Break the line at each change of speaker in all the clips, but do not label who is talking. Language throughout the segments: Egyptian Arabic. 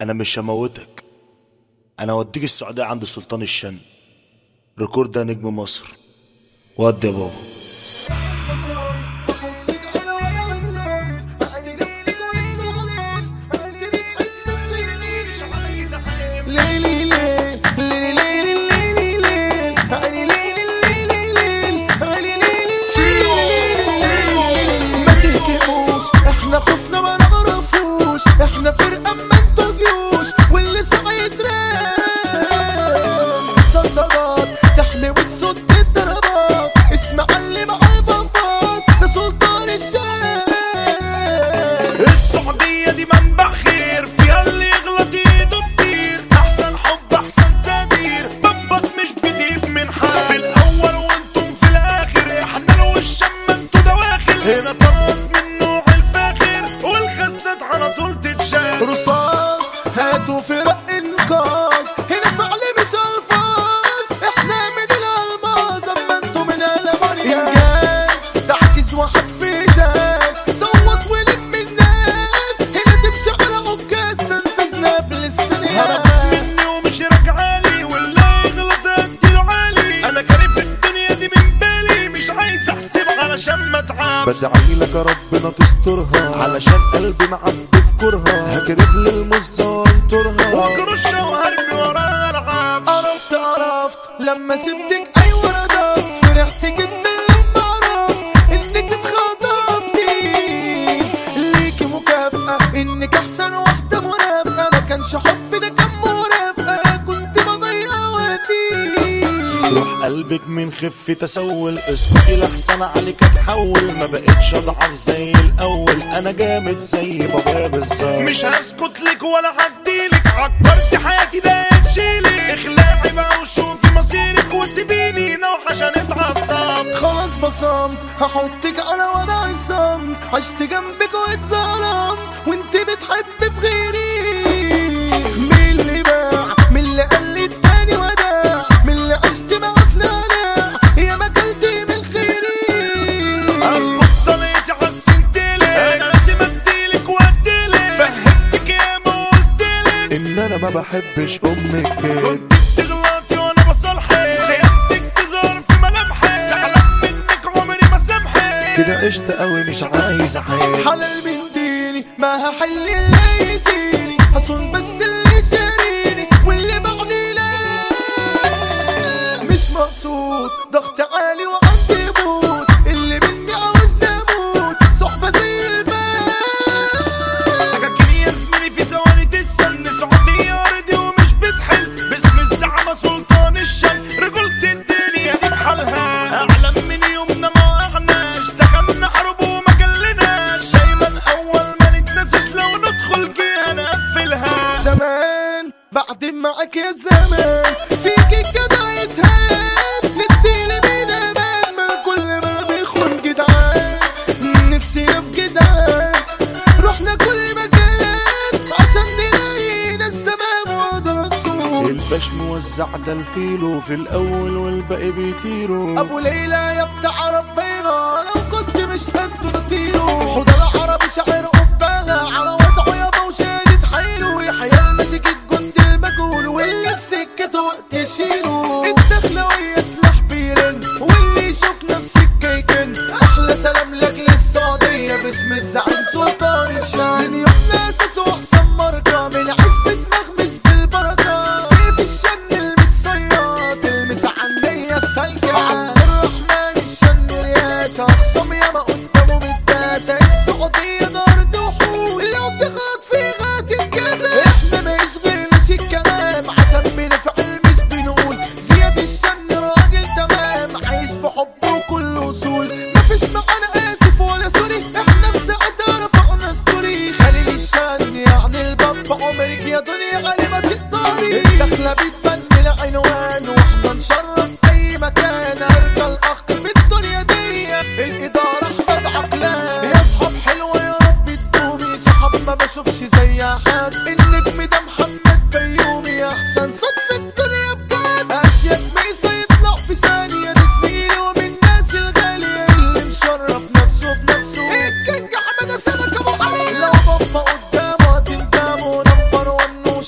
انا مش هموتك انا اوديك السعوديه عند سلطان الشن ريكورد ده نجم مصر ودي يا بابا
ليلي ليل ليلي ليلي ليلي ليل عيني ليلي ليلي ليل عيني ليلي ليلي ما تهكموش احنا خفنا ما نعرفوش احنا فرقة ما انتوا جيوش واللي سعيد رام صدقات تحلي وتصد الضربات اسمع اللي مع البابات ده سلطان الشام
السعودية دي منبع خير فيها اللي يغلط ايده كتير احسن حب احسن تقدير ببط مش بتجيب من حال في الاول وانتم في الاخر احنا لو الشم انتوا دواخل هنا طلعت من نوع الفاخر والخزنة على طول تتشال
رصاص هاتوا فرق انقاذ هنا فعل مش الفاظ احنا من الالماس اما انتوا من الامونيا انجاز تعكس واحد في ازاز صوت ولم الناس هنا تمشي على عكاز تنفذنا بالسنية
هربت مني ومش راجعالي واللي يغلط اديله عالي انا كارف الدنيا دي من بالي مش عايز احسب علشان ما اتعب
بدعي لك يا ربنا تسترها علشان قلبي معبي في كرها هكرف للمزة وانطرها
واجرش وهرمي وراها العاب
عرفت عرفت لما سبتك ايوه ردفت فرحت جدا لما عرفت انك اتخطبتي ليكي مكافأة انك احسن واحدة منافقة ما كانش حب ده كان مرافقة كنت بضيع وقتي
روح قلبك من خف تسول اسكتي لحسن عليك اتحول ما بقتش اضعف زي الاول انا جامد زي بابايا بالظبط مش هسكت لك ولا هديلك عطرت حياتي ده تشيلي اخلعي بقى وشوفي مصيرك وسيبيني نوح عشان اتعصب
خلاص بصمت هحطك على وضع الصمت عشت جنبك واتظلم وانت بتحب في غيري مين اللي باع مين اللي قال لي التاني وداع مين اللي عشت معاه في نعناع يا ما كلتي من خيري
اظبط طليتي حسنتلك انا لازم اديلك واديلك فهمتك يا ما قلتلك
ان انا ما بحبش امك
كنت بتغلطي وانا بصالحك خيانتك تظهر في ملامحك زعلان منك عمري ما سامحك
كده قشطة قوي مش عايز احيل
حلال من ديني ما هحل اللي يزيني هصون بس اللي شاريني واللي بعني لا مش مقصود ضغط عالي وعندي موت اللي مني عاوز نموت صحبة زي الباب
سكاكين يا زميلي في ثواني تتسن سعودية ارضي ومش بتحل باسم الزعمة سلطان الشن رجولة الدنيا دي بحالها اعلم من يومنا ما وقعناش دخلنا حرب وما جلناش دايما اول ما نتنسس لو ندخل جهة نقفلها
زمان بعد معك يا زمان فيك الجدع يتهان نديلي من امان ما كل ما بيخون جدعان نفسنا في جدعان رحنا كل مكان عشان نلاقي ناس تمام وضع الصوت
الباش موزع ده الفيلو في الاول والباقي بيطيروا
ابو ليلى يا بتاع ربنا لو كنت مش قد نطيره حوض العربي شاعر قبها على وضعه يابا وشادد حيله يحيى المسجد جند المجهول واللي في سكته وقت يشيله الدخلوية سلاح بيرن واللي يشوف نفسك كيكن احلى سلام لك للسعودية باسم الزعيم سلطان الشام من يومنا اساسه احسن مرجع من عزبة مغمس بالبركة سيف الشن المتصياد المس عنية السلكة عبد الرحمن الشن رياسة اخصم ياما قدامه بالداسة السعودية دار وحوش لو تغلط في غات الكذا احنا ما يشغلش الكلام عشان بنفعل مش بنقول زياد الشن راجل تمام عايش بحب وكل وصول مفيش معانا اسف ولا سوري احنا في ساعتها رفعنا ستوري خليل الشن يعني الباب عمرك يا دنيا غالي ما تقدري الدخلة بتبان من العنوان واحنا نشرف اي مكان ارجى الاخ في الدنيا دي الادارة احمد عقلان يا اصحاب حلوة يا رب تدومي صحاب ما بشوفش زي حد النجم ده محمد بيومي احسن صوت في الدنيا بجد اشيك ميسا يطلع في ثانية ده زميلي ومن الناس الغالية اللي مشرف نفسه بنفسه الكينج احمد سمك ابو علي لو بابا قدامه هتندمه نمبر ون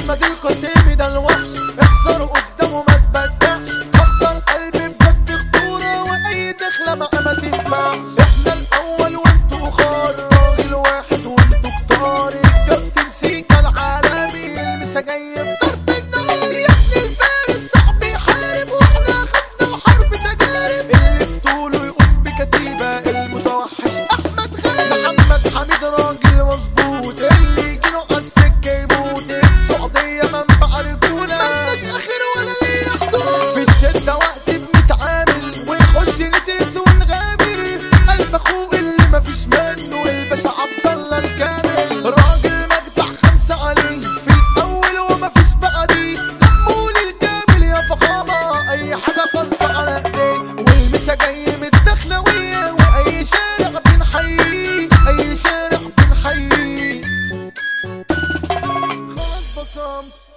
احمد القاسمي ده الوحش اخسر قدامه ما تبدعش اختار قلبي بجد خطوره واي دخله معاه ما تنفعش احنا الاول وانتوا خار راجل واحد وانتوا كتار الكابتن سيكا العالمي المسا جاي بضرب النار يا ابن الفارس صعب يحارب واحنا خدنا حرب تجارب اللي بطوله يقوم بكتيبه المتوحش احمد غالي محمد حميد راجل مظبوط اللي يجيله على السكه يموت السعوديه منبع رجوله ملناش اخر ولا لينا حدود في الشده وقت بنتعامل ونخش ندرس ونغامر قلب اخوه اللي مفيش منه الباشا عبد الله الكامل راجل مجدع خمسه عليه في الاول ومفيش بعديه محمول الكامل يا فخامه اي حاجه خالصه على ايديه والمسا جاي من الدخلويه واي شارع بنحييه اي شارع بنحييه خلاص بصمت